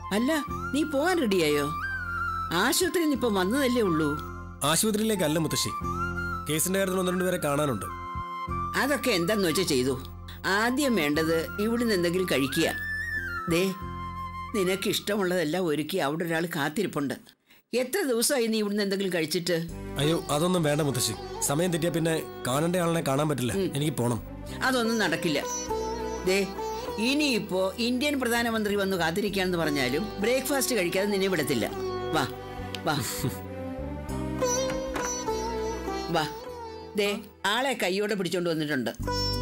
അല്ല നീ പോകാൻ റെഡിയായോ ആശുപത്രിയിൽ നിന്ന് ഇപ്പം വന്നതല്ലേ ഉള്ളൂ ആശുപത്രിയിലേക്കല്ല മുത്തശ്ശി കേസിന്റെ കാര്യത്തിൽ ഒന്ന് രണ്ട് പേരെ കാണാനുണ്ട് അതൊക്കെ എന്താന്ന് വെച്ചാൽ ചെയ്തു ആദ്യം വേണ്ടത് ഇവിടുന്ന് എന്തെങ്കിലും കഴിക്കുക ദേ നിനക്ക് ഇഷ്ടമുള്ളതെല്ലാം ഒരുക്കി അവിടെ ഒരാൾ കാത്തിരിപ്പുണ്ട് എത്ര ദിവസമായി നീ ഇവിടുന്ന് എന്തെങ്കിലും കഴിച്ചിട്ട് അയ്യോ അതൊന്നും വേണ്ട മുത്തശ്ശി സമയം തെറ്റിയാ പിന്നെ കാണേണ്ട ആളിനെ കാണാൻ പറ്റില്ല എനിക്ക് പോണം അതൊന്നും നടക്കില്ല ദേ ഇനിയിപ്പോ ഇന്ത്യൻ പ്രധാനമന്ത്രി വന്ന് കാത്തിരിക്കാന്ന് പറഞ്ഞാലും ബ്രേക്ക്ഫാസ്റ്റ് കഴിക്കാതെ നിന്നെ വിടത്തില്ല വാ വാ വാ ദേ ആളെ കൈയോടെ പിടിച്ചോണ്ട് വന്നിട്ടുണ്ട്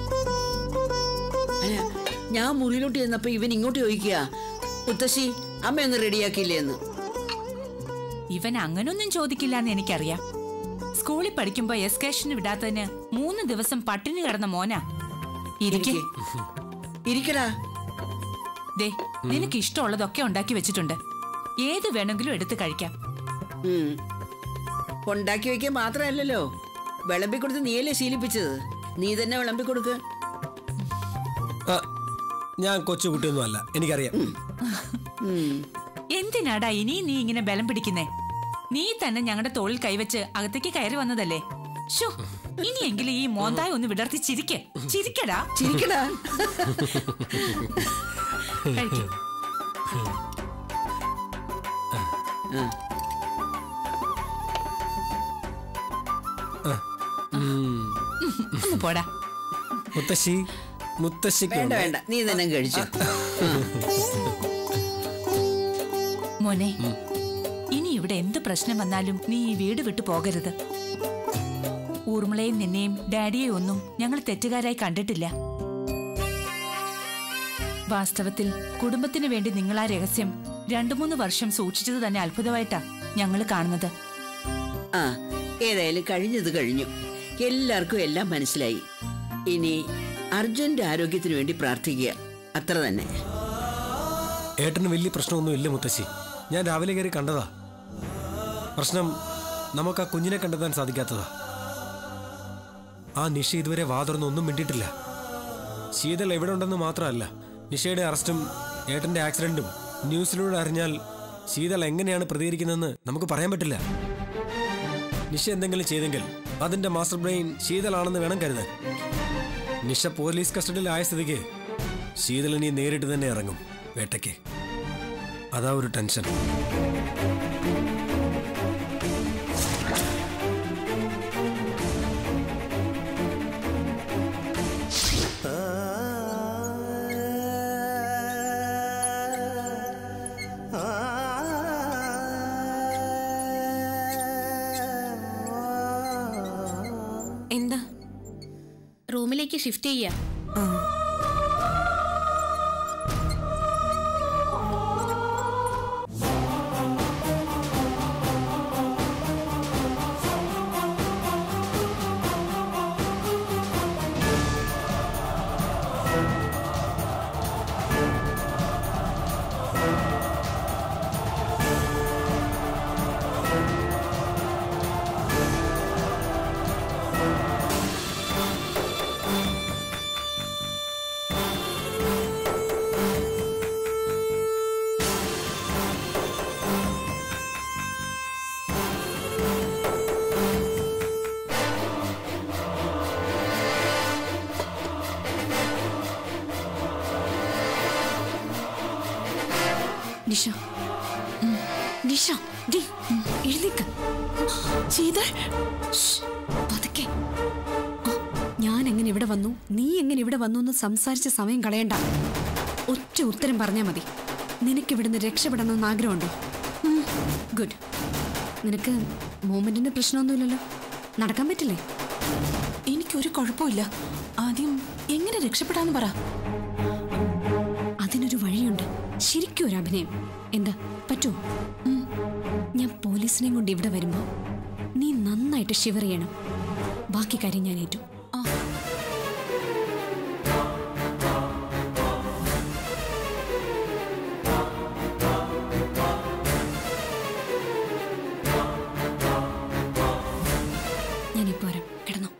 അല്ല ഞാൻ മുറിയിലോട്ട് ചെന്നപ്പോ ഇവൻ ഇങ്ങോട്ട് ചോദിക്കുക മുത്തശ്ശി അമ്മ ഒന്ന് റെഡിയാക്കിയില്ലേ എന്ന് ഇവൻ അങ്ങനൊന്നും ചോദിക്കില്ല എന്ന് എനിക്കറിയാം സ്കൂളിൽ പഠിക്കുമ്പോ എസ്കേഷന് വിടാത്തതിന് മൂന്ന് ദിവസം പട്ടിണി കിടന്ന മോനാ ഇരിക്കെ ഇരിക്കടാ ദേ നിനക്ക് ഇഷ്ടമുള്ളതൊക്കെ ഉണ്ടാക്കി വെച്ചിട്ടുണ്ട് ഏത് വേണമെങ്കിലും എടുത്ത് കഴിക്കാം ഉം. ഉണ്ടാക്കി വെക്കാൻ മാത്രമല്ലല്ലോ വിളമ്പി കൊടുത്ത് നീയല്ലേ ശീലിപ്പിച്ചത് നീ തന്നെ വിളമ്പി കൊടുക്ക് ആ, ഞാൻ കൊച്ചുകുട്ടിയൊന്നും അല്ല എനിക്കറിയാം ഉം. എന്തിനാടാ ഇനിയും നീ ഇങ്ങനെ ബലം പിടിക്കുന്നേ നീ തന്നെ ഞങ്ങളുടെ തോളിൽ കൈവച്ച് അകത്തേക്ക് കയറി വന്നതല്ലേ ഷോ ഇനിയെങ്കിലും ഈ മോന്തായ ഒന്ന് വിടർത്തി ചിരിക്കെ ചിരിക്കടാ ചിരിക്കടാ കഴിക്ക്. ഒന്ന് പോടാ മുത്തശ്ശി മുത്തശ്ശിക്ക് വേണ്ട വേണ്ട നീ തന്നെ കഴിച്ചു മോനെ ഇനി ഇവിടെ എന്ത് പ്രശ്നം വന്നാലും നീ ഈ വീട് വിട്ടു പോകരുത് ഊർമിളയും നിന്നെയും ഡാഡിയെയും ഒന്നും ഞങ്ങൾ തെറ്റുകാരായി കണ്ടിട്ടില്ല വാസ്തവത്തിൽ കുടുംബത്തിന് വേണ്ടി നിങ്ങൾ ആ രഹസ്യം രണ്ടു മൂന്ന് വർഷം സൂക്ഷിച്ചത് തന്നെ അത്ഭുതമായിട്ടാ ഞങ്ങൾ കാണുന്നത് ആ ഏതായാലും കഴിഞ്ഞത് കഴിഞ്ഞു എല്ലാവർക്കും എല്ലാം മനസ്സിലായി ഇനി അർജുന്റെ ആരോഗ്യത്തിന് വേണ്ടി പ്രാർത്ഥിക്കുക അത്ര തന്നെ ഏട്ടന് വലിയ പ്രശ്നമൊന്നും ഇല്ല മുത്തശ്ശി ഞാൻ രാവിലെ കയറി കണ്ടതാ പ്രശ്നം നമുക്ക് ആ കുഞ്ഞിനെ കണ്ടെത്താൻ സാധിക്കാത്തതാ ആ നിഷ ഇതുവരെ വാതുറന്ന് ഒന്നും മിണ്ടിയിട്ടില്ല ശീതൾ എവിടെ ഉണ്ടെന്ന് മാത്രമല്ല നിഷയുടെ അറസ്റ്റും ഏട്ടന്റെ ആക്സിഡന്റും ന്യൂസിലൂടെ അറിഞ്ഞാൽ ശീതൾ എങ്ങനെയാണ് പ്രതികരിക്കുന്നതെന്ന് നമുക്ക് പറയാൻ പറ്റില്ല നിഷ എന്തെങ്കിലും ചെയ്തെങ്കിൽ അതിന്റെ മാസ്റ്റർ ബ്രെയിൻ ശീതളാണെന്ന് വേണം കരുതാൻ നിഷ പോലീസ് കസ്റ്റഡിയിലായ സ്ഥിതിക്ക് ശീതൾ ഇനി നേരിട്ട് തന്നെ ഇറങ്ങും വേട്ടയ്ക്ക് അതാ ഒരു ടെൻഷൻ എന്താ റൂമിലേക്ക് ഷിഫ്റ്റ് ചെയ്യാ നിഷ ഉം. നിഷ ഡി എഴുന്നേക്ക് ചെയ്ത പതുക്കെ ആ, ഞാൻ എങ്ങനെ ഇവിടെ വന്നു നീ എങ്ങനെ ഇവിടെ വന്നു എന്ന് സംസാരിച്ച സമയം കളയണ്ട ഒറ്റ ഉത്തരം പറഞ്ഞാൽ മതി നിനക്ക് ഇവിടുന്ന് രക്ഷപ്പെടണമെന്ന് ആഗ്രഹമുണ്ടോ ഗുഡ് നിനക്ക് മൂമെന്റിന്റെ പ്രശ്നമൊന്നുമില്ലല്ലോ നടക്കാൻ പറ്റില്ലേ എനിക്കൊരു കുഴപ്പമില്ല ആദ്യം എങ്ങനെ രക്ഷപ്പെടാന്ന് പറ അതിനൊരു വഴിയുണ്ട് ശരിക്കും ഒരു അഭിനയം എന്താ പറ്റുമോ ഉം. ഞാൻ പോലീസിനെയും കൊണ്ട് ഇവിടെ വരുമ്പോ നീ നന്നായിട്ട് ഷിവർ ചെയ്യണം ബാക്കി കാര്യം ഞാൻ ഏറ്റു ഞാനിപ്പോ വരാം കിടന്നോ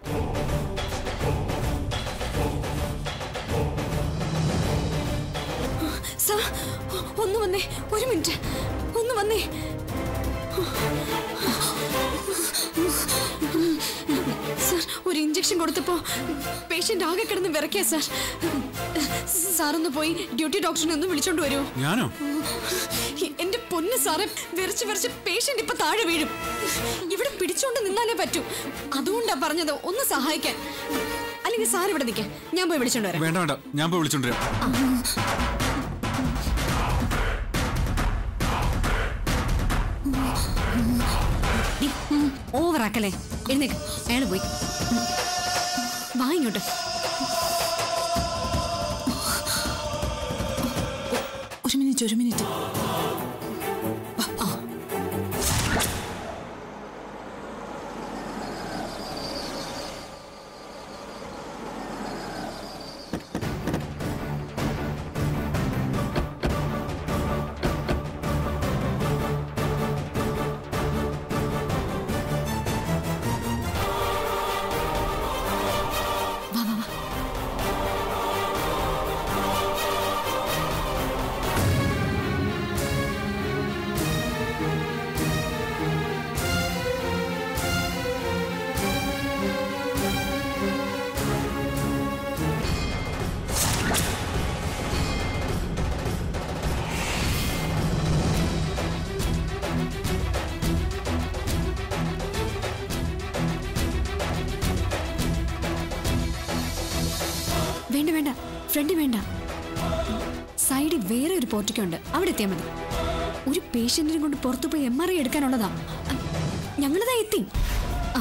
സാ ഒന്ന് വന്നേ ഒരു മിനിറ്റ് ഒന്ന് വന്നേ സാർ ഒരു ഇഞ്ചക്ഷൻ കൊടുത്തപ്പോ പേഷ്യന്റ് ആകെ കിടന്ന് വിറക്കിയ സാർ സാർ ഒന്ന് പോയി ഡ്യൂട്ടി ഡോക്ടറിനെ ഒന്ന് വിളിച്ചോണ്ട് വരൂ ഞാനോ എന്റെ പൊന്ന് സാറെ വിറച്ച് വിറച്ച് പേഷ്യന്റ് ഇപ്പൊ താഴെ വീഴും ഇവിടെ പിടിച്ചോണ്ട് നിന്നാലേ പറ്റൂ അതുകൊണ്ടാ പറഞ്ഞത് ഒന്ന് സഹായിക്കാൻ അല്ലെങ്കിൽ സാർ ഇവിടെ നിൽക്കേ ഞാൻ പോയി വിളിച്ചോണ്ട് വരാം വേണ്ട വേണ്ട ഞാൻ പോയി വിളിച്ചോണ്ടിരാം ഓവറാക്കല്ലേ എഴുന്നേക്ക് അയാൾ പോയി വാ ഇങ്ങോട്ട് ഒരു മിനിറ്റ് ഒരു മിനിറ്റ് വാ വാ വാ വേണ്ട വേണ്ട ഫ്രണ്ട് വേണ്ട സൈഡിൽ വേറെ ഒരു പോർട്ടിക്കോ ഉണ്ട് അവിടെ എത്തിയാൽ മതി ഒരു പേഷ്യന്റിനെ കൊണ്ട് പുറത്തു പോയി എം ആർ ഐ എടുക്കാനുള്ളതാ അ, ഞങ്ങളിതാ എത്തി ആ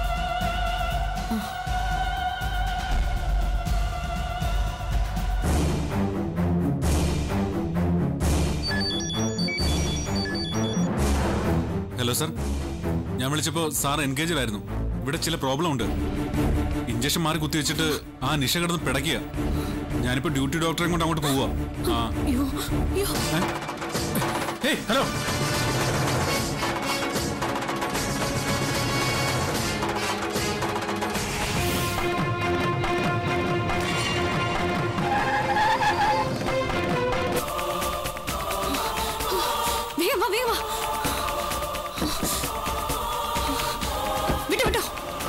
ഹലോ സർ ഞാൻ വിളിച്ചപ്പോ സാർ എൻഗേജഡ് ആയിരുന്നു ഇവിടെ ചില പ്രോബ്ലം ഉണ്ട് ഇഞ്ചക്ഷൻ മാറി കുത്തിവെച്ചിട്ട് ആ നിശ കിടന്ന് പിടയ്ക്കുക ഞാനിപ്പോ ഡ്യൂട്ടി ഡോക്ടറെ കൊണ്ട് അങ്ങോട്ട് പോവുക ആ അയ്യോ അയ്യോ ഹേയ് ഹലോ വേഗം വാ വേഗം വാ വിട്ടോ വിട്ടോ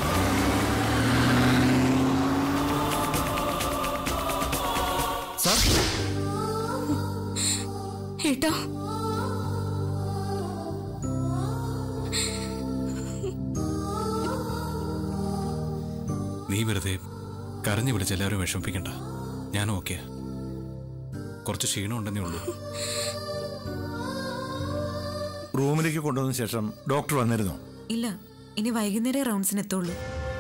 സാർ ഏട്ടോ നീ വെറുതെ കരഞ്ഞു വിളിച്ച് എല്ലാവരും വിഷമിപ്പിക്കണ്ട ഞാൻ ഓക്കെ കുറച്ച് ക്ഷീണം ഉണ്ടെന്നേ ഉള്ളൂ റൂമിലേക്ക് കൊണ്ടുവന്ന ശേഷം ഡോക്ടർ വന്നിരുന്നോ ഇല്ല ഇനി വൈകുന്നേരം റൗണ്ട്സിന് എത്തുള്ളൂ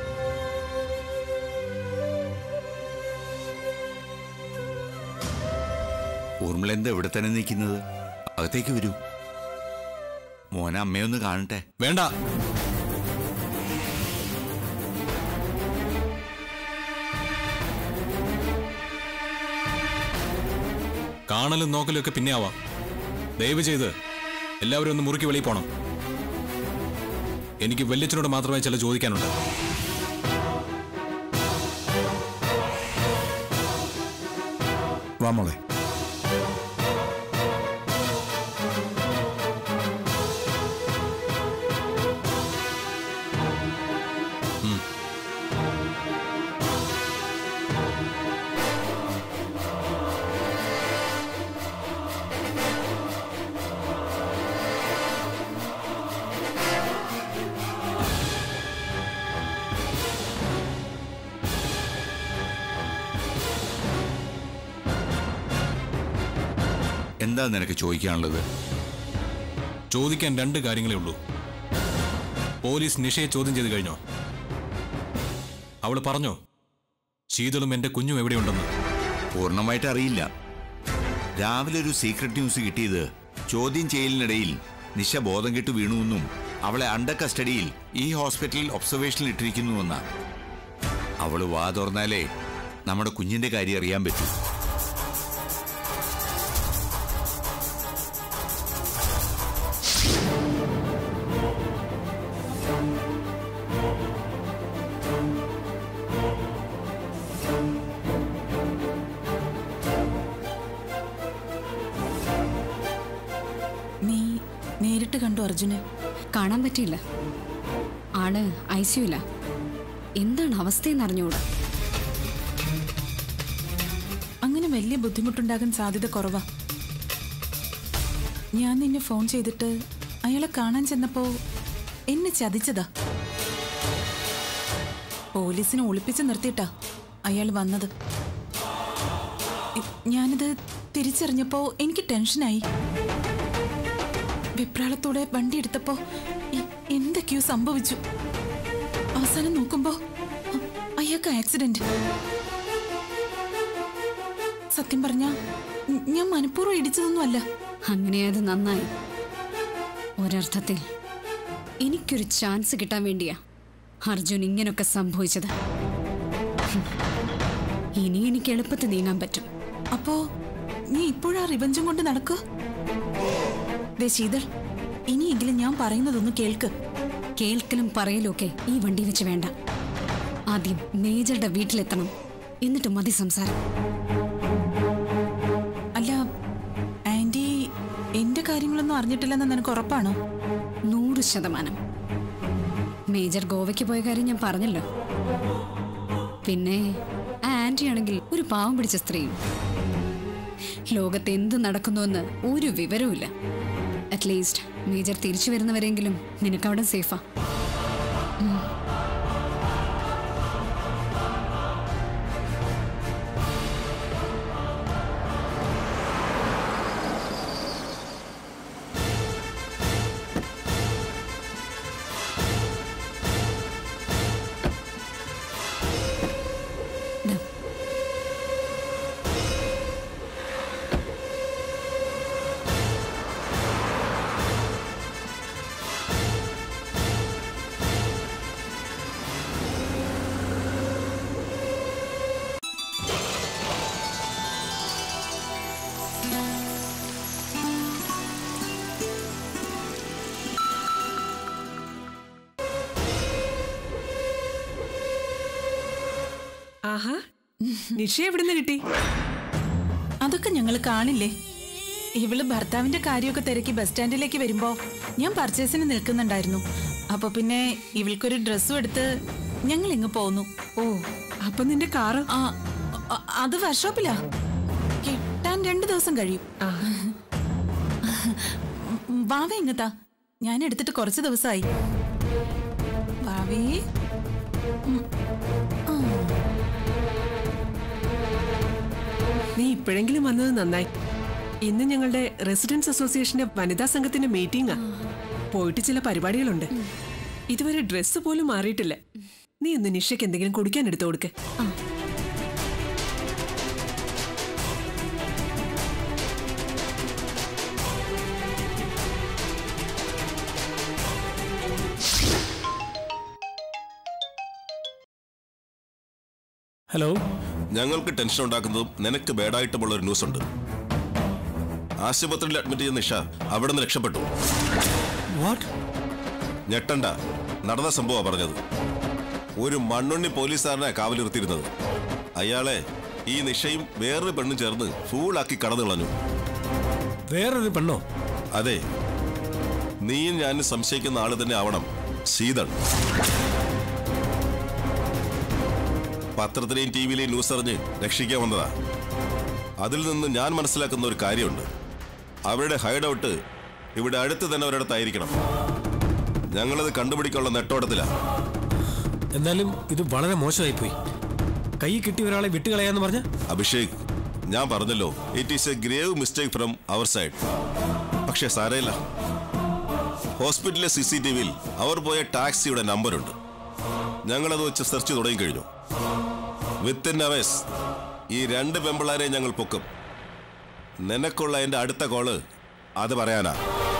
ഊർമിള എന്താ ഇവിടെ തന്നെ നിൽക്കുന്നത് അകത്തേക്ക് വരൂ മോനെ അമ്മയൊന്ന് കാണട്ടെ വേണ്ട കാണലും നോക്കലും ഒക്കെ പിന്നെ ആവാം ദയവ് ചെയ്ത് എല്ലാവരും ഒന്ന് മുറുക്കി വെളിയിൽ പോണം എനിക്ക് വല്യച്ഛനോട് മാത്രമേ ചില ചോദിക്കാനുണ്ട് വാ മോളെ എന്താ നിനക്ക് ചോദിക്കാനുള്ളത് ചോദിക്കാൻ രണ്ട് കാര്യങ്ങളേ ഉള്ളൂ പോലീസ് നിഷയെ ചോദ്യം ചെയ്ത് കഴിഞ്ഞോ അവൾ പറഞ്ഞോ ശീതളും എന്റെ കുഞ്ഞും എവിടെയുണ്ടെന്ന് പൂർണ്ണമായിട്ട് അറിയില്ല രാവിലെ ഒരു സീക്രട്ട് ന്യൂസ് കിട്ടിയത് ചോദ്യം ചെയ്യലിനിടയിൽ നിശ ബോധം കെട്ട് വീണുവെന്നും അവളെ അണ്ടർ കസ്റ്റഡിയിൽ ഈ ഹോസ്പിറ്റലിൽ ഒബ്സർവേഷനിൽ ഇട്ടിരിക്കുന്നുവെന്നാ അവള് വാ തുറന്നാലേ നമ്മുടെ കുഞ്ഞിന്റെ കാര്യം അറിയാൻ പറ്റൂ അർജുന് കാണാൻ പറ്റിയില്ല ആള് ഐ സിയുല എന്താണ് അവസ്ഥയെന്ന് അറിഞ്ഞുകൂടാ അങ്ങനെ വലിയ ബുദ്ധിമുട്ടുണ്ടാകാൻ സാധ്യത കുറവാ ഞാൻ നിന്നെ ഫോൺ ചെയ്തിട്ട് അയാളെ കാണാൻ ചെന്നപ്പോ എന്നെ ചതിച്ചതാ പോലീസിനെ ഒളിപ്പിച്ച് നിർത്തിയിട്ടാ അയാൾ വന്നത് ഇ- ഞാനിത് തിരിച്ചറിഞ്ഞപ്പോ എനിക്ക് ടെൻഷനായി വെപ്രാളത്തോടെ വണ്ടി എടുത്തപ്പോ ഇ- എന്തൊക്കെയോ സംഭവിച്ചു അവസാനം നോക്കുമ്പോ അ- അയാൾക്ക് ആക്സിഡന്റ് സത്യം പറഞ്ഞ ഞാൻ മനഃപൂർവ്വം ഇടിച്ചതൊന്നുമല്ല അങ്ങനെയത് നന്നായി ഒരർത്ഥത്തിൽ എനിക്കൊരു ചാൻസ് കിട്ടാൻ വേണ്ടിയാ അർജുൻ ഇങ്ങനൊക്കെ സംഭവിച്ചത് ഹും. ഇനി എനിക്ക് എളുപ്പത്തിൽ നീങ്ങാൻ പറ്റും അപ്പോ നീ ഇപ്പോഴാ റിവഞ്ചും കൊണ്ട് നടക്കുക ദേ ശീതൾ ഇനിയെങ്കിലും ഞാൻ പറയുന്നതൊന്ന് കേൾക്ക് കേൾക്കലും പറയലും ഒക്കെ ഈ വണ്ടി വെച്ച് വേണ്ട ആദ്യം മേജറുടെ വീട്ടിലെത്തണം എന്നിട്ട് മതി സംസാരം അല്ല ആന്റി എന്റെ കാര്യങ്ങളൊന്നും അറിഞ്ഞിട്ടില്ലെന്ന് നിനക്ക് ഉറപ്പാണോ നൂറ് ശതമാനം മേജർ ഗോവയ്ക്ക് പോയ കാര്യം ഞാൻ പറഞ്ഞല്ലോ പിന്നെ ആ ആന്റി ആണെങ്കിൽ ഒരു പാവം പിടിച്ച സ്ത്രീയും ലോകത്ത് എന്ത് നടക്കുന്നുവെന്ന് ഒരു വിവരവുമില്ല അറ്റ്ലീസ്റ്റ് മേജർ തിരിച്ചു വരുന്നവരെങ്കിലും നിനക്കവിടെ സേഫാ ദാ, ആഹാ നിഷ എവിടുന്ന് കിട്ടി അതൊക്കെ ഞങ്ങൾ കാണില്ലേ ഇവള് ഭർത്താവിന്റെ കാര്യമൊക്കെ തിരക്കി ബസ് സ്റ്റാൻഡിലേക്ക് വരുമ്പോ ഞാൻ പർച്ചേസിന് നിൽക്കുന്നുണ്ടായിരുന്നു അപ്പൊ പിന്നെ ഇവൾക്കൊരു ഡ്രസ്സും എടുത്ത് ഞങ്ങൾ ഇങ്ങ് പോന്നു ഓ അപ്പൊ നിന്റെ കാറ് ആ അ- അത് വർക്ക്ഷോപ്പിലാ കിട്ടാൻ രണ്ടു ദിവസം കഴിയും ആ, ഉം, വാവ ഇങ്ങത്താ ഞാൻ എടുത്തിട്ട് കുറച്ച് ദിവസമായി വാവേ നീ ഇപ്പോഴെങ്കിലും വന്നത് നന്നായി ഇന്ന് ഞങ്ങളുടെ റെസിഡൻസ് അസോസിയേഷന്റെ വനിതാ സംഘത്തിന്റെ മീറ്റിംഗാ പോയിട്ട് ചില പരിപാടികളുണ്ട് ഇതുവരെ ഡ്രസ്സ് പോലും മാറിയിട്ടില്ല നീ ഇന്ന് നിഷയ്ക്ക് എന്തെങ്കിലും കുടിക്കാൻ എടുത്തു കൊടുക്ക് ഹലോ ഞങ്ങൾക്ക് ടെൻഷൻ ഉണ്ടാക്കുന്നതും നിനക്ക് ബേഡായിട്ടുമുള്ള ഒരു ന്യൂസ് ഉണ്ട് ആശുപത്രിയിൽ അഡ്മിറ്റ് ചെയ്ത നിഷ അവിടെ നിന്ന് രക്ഷപ്പെട്ടു വാട്ട് ഞെട്ടണ്ട നടന്ന സംഭവം പറഞ്ഞത് ഒരു മണ്ണുണ്ണി പോലീസുകാരനെ കാവലിർത്തിയിരുന്നത് അയാളെ ഈ നിഷയും വേറൊരു പെണ്ണും ചേർന്ന് ഫൂളാക്കി കടന്നു കളഞ്ഞു വേറൊരു പെണ്ണോ അതെ നീയും ഞാനും സംശയിക്കുന്ന ആള് തന്നെ ആവണം ശീതൾ പത്രത്തിലെയും ടി വിയിലെയും ന്യൂസ് അറിഞ്ഞ് രക്ഷിക്കാൻ വന്നതാ അതിൽ നിന്ന് ഞാൻ മനസ്സിലാക്കുന്ന ഒരു കാര്യമുണ്ട് അവരുടെ ഹൈഡ് ഔട്ട് ഇവിടെ അടുത്ത് തന്നെ ഒരിടത്തായിരിക്കണം ഞങ്ങളത് കണ്ടുപിടിക്കാനുള്ള നെട്ടോട്ടത്തിലാ എന്നാലും ഇത് വളരെ മോശമായിപ്പോയി കൈ കിട്ടിയ ഒരാളെ വിട്ടുകളയാന്ന് പറഞ്ഞ അഭിഷേക് ഞാൻ പറഞ്ഞല്ലോ it is a grave mistake from അവർ സൈഡ് പക്ഷേ സാരയില്ല ഹോസ്പിറ്റലിലെ സി സി ടി വിയിൽ അവർ പോയ ടാക്സിയുടെ നമ്പറുണ്ട് ഞങ്ങളത് വെച്ച് സെർച്ച് തുടങ്ങി കഴിഞ്ഞു വിത്തിൻ അവേഴ്സ് ഈ രണ്ട് പെമ്പിളാരെ ഞങ്ങൾ പൊക്കും നിനക്കുള്ള എൻ്റെ അടുത്ത കോള് അത് പറയാനാ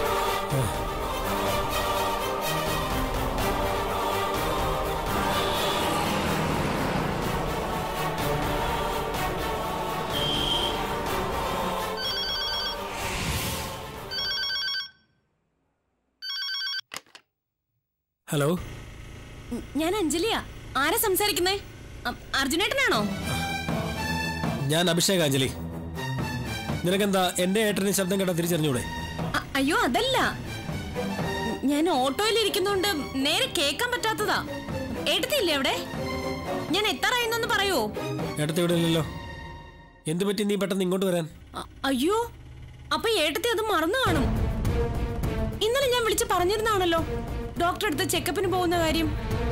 ഹലോ ഞാൻ അഞ്ജലിയാ ആരാ സംസാരിക്കുന്നേ അ- അർജുനേട്ടനാണോ ഞാൻ അഭിഷേക് അഞ്ജലി നിനക്കെന്താ എന്റെ ഏട്ടന് ശബ്ദം കേട്ടാ തിരിച്ചറിഞ്ഞൂടെ അ- അയ്യോ അതല്ല ഞാൻ ഓട്ടോയിൽ ഇരിക്കുന്നോണ്ട് നേരെ കേൾക്കാൻ പറ്റാത്തതാ എടുത്തില്ലേ അവിടെ ഞാൻ എത്താറായെന്നൊന്ന് പറയോ ഏട്ടത്തി ഇവിടെ ഇല്ലല്ലോ എന്ത് പറ്റി നീ പെട്ടെന്ന് ഇങ്ങോട്ട് വരാൻ അ- അയ്യോ അപ്പൊ ഏട്ടത്തി അത് മറന്നു കാണും ഇന്നലെ ഞാൻ വിളിച്ച് പറഞ്ഞിരുന്നാണല്ലോ ഡോക്ടറെ അടുത്ത് ചെക്കപ്പിന് പോകുന്ന കാര്യം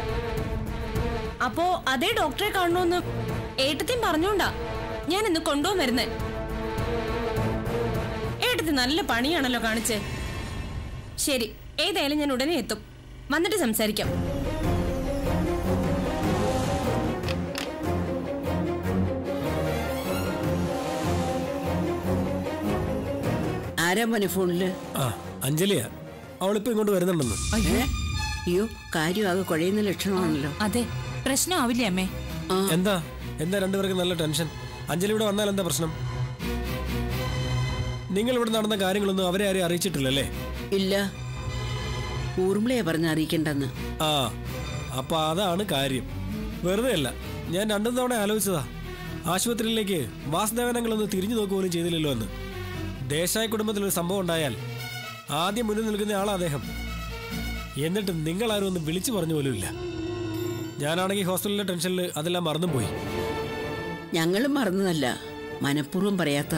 അപ്പോ അതേ ഡോക്ടറെ കാണണമെന്ന് ഏട്ടത്തിയും പറഞ്ഞോണ്ടാ ഞാൻ ഇന്ന് കൊണ്ടുപോകാൻ വരുന്നേ ഏട്ടത്തി നല്ല പണിയാണല്ലോ കാണിച്ചേ ശരി ഏതായാലും ഞാൻ ഉടനെ എത്തും വന്നിട്ട് സംസാരിക്കാം ആരാ മോനെ ഫോണില് ആ അഞ്ജലിയാ അവളിപ്പോ ഇങ്ങോട്ട് വരുന്നുണ്ടെന്ന് ഏ? അയ്യോ കാര്യം ആകെ കുഴയുന്ന ലക്ഷണമാണല്ലോ അതെ പ്രശ്നമാവില്ലേ അമ്മേ എന്താ എന്താ രണ്ടുപേർക്ക് നല്ല ടെൻഷൻ അഞ്ജലി ഇവിടെ വന്നാൽ എന്താ പ്രശ്നം നിങ്ങൾ ഇവിടെ നടന്ന കാര്യങ്ങളൊന്നും അവരെ ആരെയും അറിയിച്ചിട്ടില്ലല്ലേ ഇല്ല ഊർമിളയെ പറഞ്ഞ് അറിയിക്കണ്ടെന്ന് ആ അപ്പൊ അതാണ് കാര്യം വെറുതെ അല്ല ഞാൻ രണ്ടു തവണ ആലോചിച്ചതാ ആശുപത്രിയിലേക്ക് വാസുദേവനങ്ങളൊന്ന് തിരിഞ്ഞു നോക്കുക പോലും ചെയ്തില്ലല്ലോ എന്ന് ദേശായ കുടുംബത്തിൽ ഒരു സംഭവം ഉണ്ടായാൽ ആദ്യം മുന്നിൽ നിൽക്കുന്ന ആളാ അദ്ദേഹം എന്നിട്ട് നിങ്ങൾ ആരും ഒന്ന് വിളിച്ചു പറഞ്ഞു പോലുമില്ല ഞാനാണെങ്കിൽ ഹോസ്പിറ്റലിലെ ടെൻഷനിൽ അതെല്ലാം മറന്നും പോയി ഞങ്ങളും മറന്നതല്ല മനഃപൂർവ്വം പറയാത്ത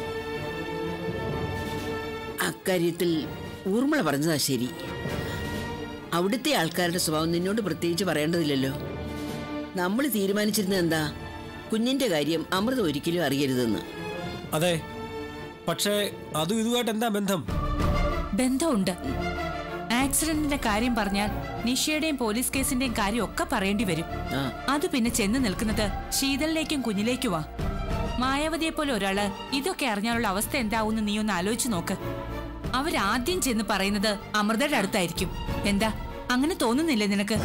അക്കാര്യത്തിൽ ഊർമിള പറഞ്ഞതാ ശരി അവിടുത്തെ ആൾക്കാരുടെ സ്വഭാവം നിന്നോട് പ്രത്യേകിച്ച് പറയേണ്ടതില്ലല്ലോ നമ്മൾ തീരുമാനിച്ചിരുന്നത് എന്താ കുഞ്ഞിന്റെ കാര്യം അമൃത ഒരിക്കലും അറിയരുതെന്ന് അതെ പക്ഷേ അതും ഇതുമായിട്ട് എന്താ ബന്ധം ബന്ധമുണ്ട് ആക്സിഡന്റിന്റെ കാര്യം പറഞ്ഞാൽ നിഷയുടെയും പോലീസ് കേസിന്റെയും കാര്യം ഒക്കെ പറയേണ്ടി വരും അത് പിന്നെ ചെന്ന് നിൽക്കുന്നത് ശീതളിലേക്കും കുഞ്ഞിലേക്കുവാ മായാവതിയെ പോലെ ഒരാള് ഇതൊക്കെ അറിഞ്ഞാലുള്ള അവസ്ഥ എന്താവും നീ ഒന്ന് ആലോചിച്ച് നോക്ക് അവരാദ്യം ചെന്ന് പറയുന്നത് അമൃതയുടെ അടുത്തായിരിക്കും എന്താ അങ്ങനെ തോന്നുന്നില്ലേ നിനക്ക്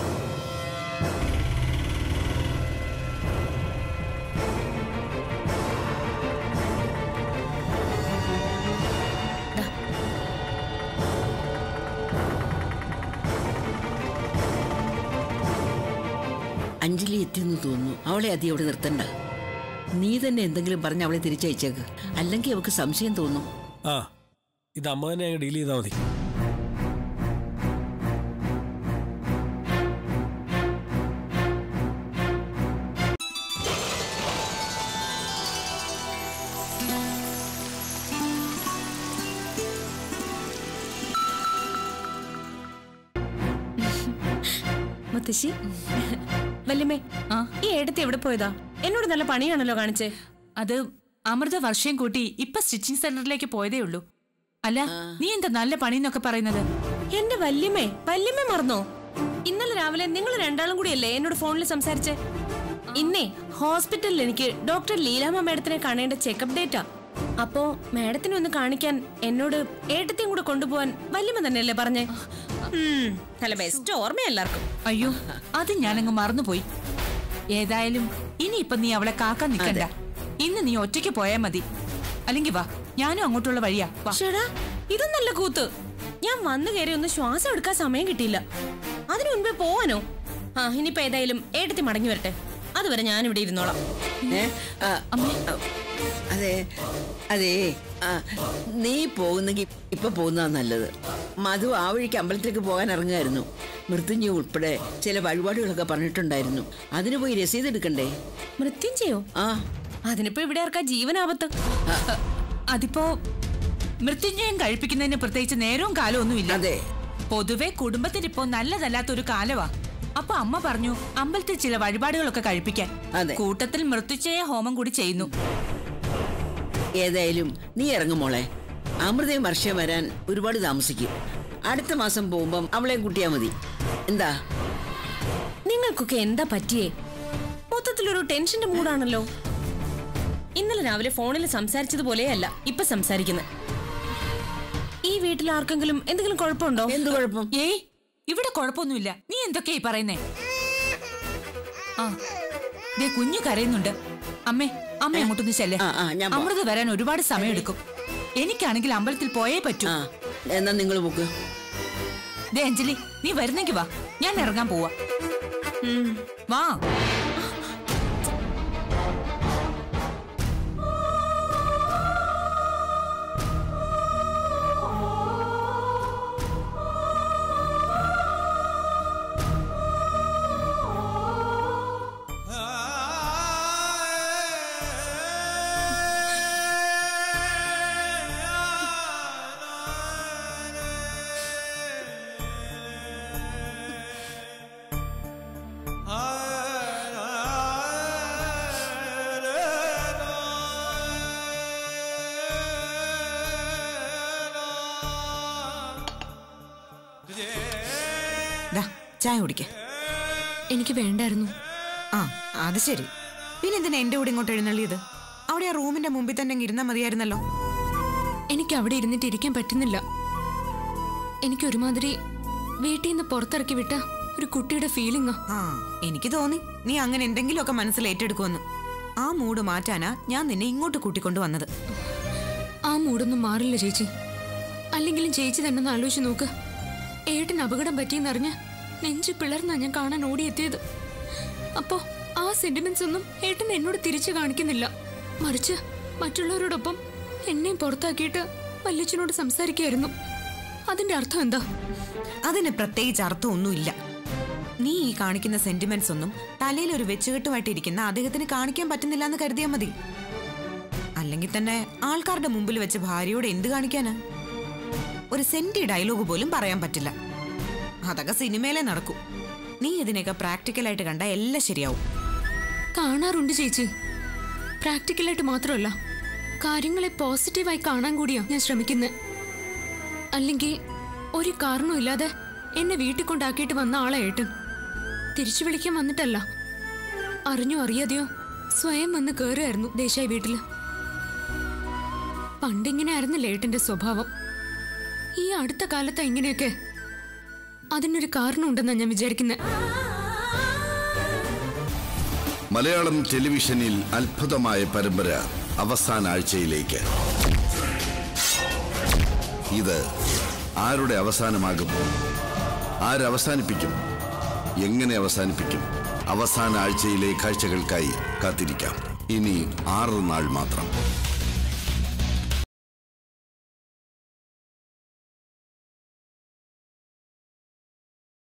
അഞ്ജലി എത്തിയെന്ന് തോന്നുന്നു അവളെ അതി അവിടെ നിർത്തണ്ട നീ തന്നെ എന്തെങ്കിലും പറഞ്ഞ് അവളെ തിരിച്ചയച്ചേക്ക് അല്ലെങ്കിൽ അവൾക്ക് സംശയം തോന്നും ആ ഇത് അമ്മ തന്നെ അങ്ങ് ഡീൽ ചെയ്താൽ മതി മുത്തശ്ശി വല്യമ്മേ ഈ ഏടത്തി എവിടെ പോയതാ എന്നോട് നല്ല പണിയാണല്ലോ കാണിച്ചേ അത് അമൃത വർഷം കൂട്ടി ഇപ്പൊ സ്റ്റിച്ചിങ് സെന്ററിലേക്ക് പോയതേ ഉള്ളൂ അല്ല നീ എന്താ നല്ല പണി എന്നൊക്കെ പറയുന്നത് എന്റെ വല്യമ്മേ വല്യമ്മ മറന്നോ ഇന്നലെ രാവിലെ നിങ്ങൾ രണ്ടാളും കൂടിയല്ലേ എന്നോട് ഫോണിൽ സംസാരിച്ചേ ഇന്നേ ഹോസ്പിറ്റലിൽ എനിക്ക് ഡോക്ടർ ലീലാമ്മ മാഡത്തിനെ കാണേണ്ട ചെക്കപ്പ് ഡേറ്റാ അപ്പോ മാഡത്തിനെ ഒന്ന് കാണിക്കാൻ എന്നോട് ഏട്ടത്തെയും കൂടെ കൊണ്ടുപോവാൻ വല്യമ്മ തന്നെയല്ലേ പറഞ്ഞേ ഉം, നല്ല ബെസ്റ്റ് ഓർമ്മ എല്ലാവർക്കും അയ്യോ അത് ഞാനങ്ങ് മറന്നുപോയി ഏതായാലും ഇനിയിപ്പൊ നീ അവളെ കാക്കാൻ നിക്കണ്ട ഇന്ന് നീ ഒറ്റയ്ക്ക് പോയാ മതി അല്ലെങ്കിൽ വാ ഞാനും അങ്ങോട്ടുള്ള വഴിയാ വാ ചേടാ ഇത് നല്ല കൂത്ത് ഞാൻ വന്നു കയറി ഒന്ന് ശ്വാസം എടുക്കാൻ സമയം കിട്ടിയില്ല അതിനു മുൻപേ പോവാനോ ആ ഇനിയിപ്പോ ഏതായാലും ഏട്ടത്തി മടങ്ങി വരട്ടെ അതുവരെ ഞാൻ ഇവിടെ ഇരുന്നോളാം ഏ? ആ, ആ, അതെ അതെ ആ, നീ പോകുന്നെങ്കിൽ ഇപ്പൊ പോകുന്നതാ നല്ലത് മധു ആ വഴിക്ക് അമ്പലത്തിലേക്ക് പോകാൻ ഇറങ്ങുമായിരുന്നു മൃത്യുഞ്ജയ ഉൾപ്പെടെ ചില വഴിപാടുകളൊക്കെ പറഞ്ഞിട്ടുണ്ടായിരുന്നു അതിന് പോയി രസീത് എടുക്കണ്ടേ മൃത്യുഞ്ജയോ ആ അതിനിപ്പോ ഇവിടെ ആർക്കാ ജീവനാപത്ത് അതിപ്പോ മൃത്യുഞ്ജയം കഴിപ്പിക്കുന്നതിന് പ്രത്യേകിച്ച് നേരവും കാലവും ഒന്നുമില്ല അതെ പൊതുവെ കുടുംബത്തിന് ഇപ്പോ നല്ലതല്ലാത്തൊരു കാലവാ അപ്പൊ അമ്മ പറഞ്ഞു അമ്പലത്തിൽ ചില വഴിപാടുകളൊക്കെ കഴിപ്പിക്കാൻ അതെ. കൂട്ടത്തിൽ മൃത്യുഞ്ജയ ഹോമം കൂടി ചെയ്യുന്നു ഏതായാലും നീ ഇറങ്ങും മോളെ അമൃതയും വർഷം വരാൻ ഒരുപാട് താമസിക്കും അടുത്ത മാസം പോകുമ്പം അവളെയും കൂട്ടിയാ മതി എന്താ നിങ്ങൾക്കൊക്കെ എന്താ പറ്റിയേ മൊത്തത്തിലൊരു ടെൻഷന്റെ മൂടാണല്ലോ ഇന്നലെ രാവിലെ ഫോണിൽ സംസാരിച്ചതുപോലെയല്ല ഇപ്പൊ സംസാരിക്കുന്നത് ഈ വീട്ടിൽ ആർക്കെങ്കിലും എന്തെങ്കിലും കുഴപ്പമുണ്ടോ എന്ത് കുഴപ്പം ഏയ് ഇവിടെ കുഴപ്പമൊന്നുമില്ല നീ എന്തൊക്കെയായി പറയുന്നേ ആ ദേ കുഞ്ഞു കരയുന്നുണ്ട് അമ്മേ അമ്മ അങ്ങോട്ടൊന്ന് ചെല്ലേ ആ, ആ, ഞാൻ പോവാം. അമൃത വരാൻ ഒരുപാട് സമയമെടുക്കും എനിക്കാണെങ്കിൽ അമ്പലത്തിൽ പോയേ പറ്റൂ ആ എന്നാ നിങ്ങൾ പോക്ക് ദേ അഞ്ജലി നീ വരുന്നെങ്കി വാ ഞാൻ ഇറങ്ങാൻ പോവാ വാ ചായ കുടിക്ക എനിക്ക് വേണ്ടായിരുന്നു ആ അത് ശരി പിന്നെ എന്തിനാ എന്റെ കൂടെ ഇങ്ങോട്ട് എഴുന്നള്ളിയത് അവിടെ ആ റൂമിന്റെ മുമ്പിൽ തന്നെ അങ്ങ് ഇരുന്നാ മതിയായിരുന്നല്ലോ എനിക്ക് അവിടെ ഇരുന്നിട്ട് ഇരിക്കാൻ പറ്റുന്നില്ല എനിക്ക് ഒരുമാതിരി വീട്ടിൽ നിന്ന് പുറത്തിറക്കി വിട്ട ഒരു കുട്ടിയുടെ ഫീലിംഗാ ആ എനിക്ക് തോന്നി നീ അങ്ങനെ എന്തെങ്കിലുമൊക്കെ മനസ്സിൽ ഏറ്റെടുക്കുമെന്ന് ആ മൂഡ് മാറ്റാനാ ഞാൻ നിന്നെ ഇങ്ങോട്ട് കൂട്ടിക്കൊണ്ടു വന്നത് ആ മൂടൊന്നും മാറില്ല ചേച്ചി അല്ലെങ്കിലും ചേച്ചി തന്നെ ഒന്ന് ആലോചിച്ച് നോക്ക് ഏട്ടന് അപകടം പറ്റിയെന്നറിഞ്ഞ് നെഞ്ചു പിളർന്നാ ഞാൻ കാണാൻ ഓടിയെത്തിയത് അപ്പോ ആ സെന്റിമെന്റ്സ് ഒന്നും ഏട്ടൻ എന്നോട് തിരിച്ചു കാണിക്കുന്നില്ല മറിച്ച് മറ്റുള്ളവരോടൊപ്പം എന്നെയും പുറത്താക്കിയിട്ട് വല്യച്ഛനോട് സംസാരിക്കായിരുന്നു അതിന്റെ അർത്ഥം എന്താ അതിന് പ്രത്യേകിച്ച് അർത്ഥമൊന്നുമില്ല നീ ഈ കാണിക്കുന്ന സെന്റിമെന്റ്സ് ഒന്നും തലയിൽ ഒരു വെച്ചുകെട്ടുമായിട്ട് ഇരിക്കുന്ന അദ്ദേഹത്തിന് കാണിക്കാൻ പറ്റുന്നില്ല എന്ന് കരുതിയാൽ മതി അല്ലെങ്കിൽ തന്നെ ആൾക്കാരുടെ മുമ്പിൽ വെച്ച് ഭാര്യയോട് എന്ത് കാണിക്കാനാ ഒരു സെന്റി ഡയലോഗ് പോലും പറയാൻ പറ്റില്ല അതൊക്കെ സിനിമയിലേ നടക്കൂ നീ ഇതിനെയൊക്കെ പ്രാക്ടിക്കലായിട്ട് കണ്ട എല്ലാം ശരിയാവും കാണാറുണ്ട് ചേച്ചി പ്രാക്ടിക്കലായിട്ട് മാത്രമല്ല കാര്യങ്ങളെ പോസിറ്റീവായി കാണാൻ കൂടിയാ ഞാൻ ശ്രമിക്കുന്നത് അല്ലെങ്കിൽ ഒരു കാരണമില്ലാതെ എന്നെ വീട്ടിൽ കൊണ്ടാക്കിയിട്ട് വന്ന ആളെ ഏട്ടൻ തിരിച്ചു വിളിക്കാൻ വന്നിട്ടല്ല അറിഞ്ഞോ അറിയാതെയോ സ്വയം വന്ന് കയറുമായിരുന്നു ദേശായി വീട്ടില് പണ്ടിങ്ങനെ ആയിരുന്നില്ല ഏട്ടന്റെ സ്വഭാവം ഈ അടുത്ത കാലത്താ ഇങ്ങനെയൊക്കെ അതിനൊരു കാരണമുണ്ടെന്നാ ഞാൻ വിചാരിക്കുന്നത് മലയാളം ടെലിവിഷനിൽ അത്ഭുതമായ പരമ്പര അവസാന ആഴ്ചയിലേക്ക് ഇത് ആരുടെ അവസാനമാകും ആരവസാനിപ്പിക്കും എങ്ങനെ അവസാനിപ്പിക്കും അവസാന ആഴ്ചയിലെ കാഴ്ചകൾക്കായി കാത്തിരിക്കാം ഇനി ആറ് നാൾ മാത്രം